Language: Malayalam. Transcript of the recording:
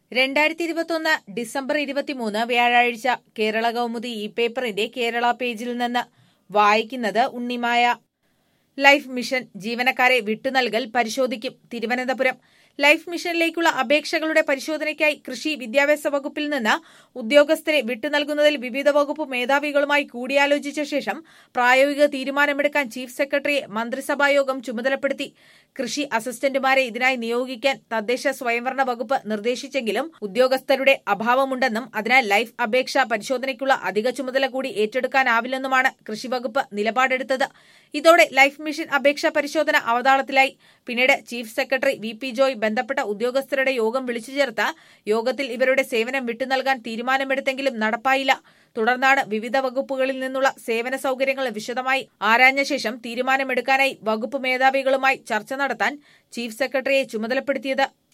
രണ്ടായിരത്തി ഇരുപത്തൊന്ന് ഡിസംബർ ഇരുപത്തിമൂന്ന് വ്യാഴാഴ്ച കേരള കൗമുദി ഇ പേപ്പറിന്റെ കേരള പേജിൽ നിന്ന് വായിക്കുന്നത് ഉണ്ണിമായ ലൈഫ് മിഷൻ ജീവനക്കാരെ വിട്ടുനൽകൽ പരിശോധിക്കും തിരുവനന്തപുരം ലൈഫ് മിഷനിലേക്കുള്ള അപേക്ഷകളുടെ പരിശോധനയ്ക്കായി കൃഷി വിദ്യാഭ്യാസ വകുപ്പിൽ നിന്ന് ഉദ്യോഗസ്ഥരെ വിട്ടുനൽകുന്നതിൽ വിവിധ വകുപ്പ് മേധാവികളുമായി കൂടിയാലോചിച്ച ശേഷം പ്രായോഗിക തീരുമാനമെടുക്കാൻ ചീഫ് സെക്രട്ടറിയെ മന്ത്രിസഭായോഗം ചുമതലപ്പെടുത്തി കൃഷി അസിസ്റ്റന്റുമാരെ ഇതിനായി നിയോഗിക്കാൻ തദ്ദേശ സ്വയംഭരണ വകുപ്പ് നിർദ്ദേശിച്ചെങ്കിലും ഉദ്യോഗസ്ഥരുടെ അഭാവമുണ്ടെന്നും അതിനാൽ ലൈഫ് അപേക്ഷ പരിശോധനയ്ക്കുള്ള അധിക ചുമതല കൂടി ഏറ്റെടുക്കാനാവില്ലെന്നുമാണ് കൃഷിവകുപ്പ് നിലപാടെടുത്തത് ഇതോടെ ലൈഫ് മിഷൻ അപേക്ഷാ പരിശോധന അവതാളത്തിലായി പിന്നീട് chief secretary V P Joy ബന്ധപ്പെട്ട ഉദ്യോഗസ്ഥരുടെ യോഗം വിളിച്ചു ചേർത്ത യോഗത്തിൽ ഇവരുടെ സേവനം വിട്ടുനൽകാൻ തീരുമാനമെടുത്തെങ്കിലും നടപ്പായില്ല തുടർന്നാണ് വിവിധ വകുപ്പുകളിൽ നിന്നുള്ള സേവന സൌകര്യങ്ങൾ വിശദമായി ആരാഞ്ഞ ശേഷം തീരുമാനമെടുക്കാനായി വകുപ്പ് മേധാവികളുമായി ചർച്ച നടത്താൻ ചീഫ് സെക്രട്ടറിയെ ചുമതലപ്പെടുത്തിയത്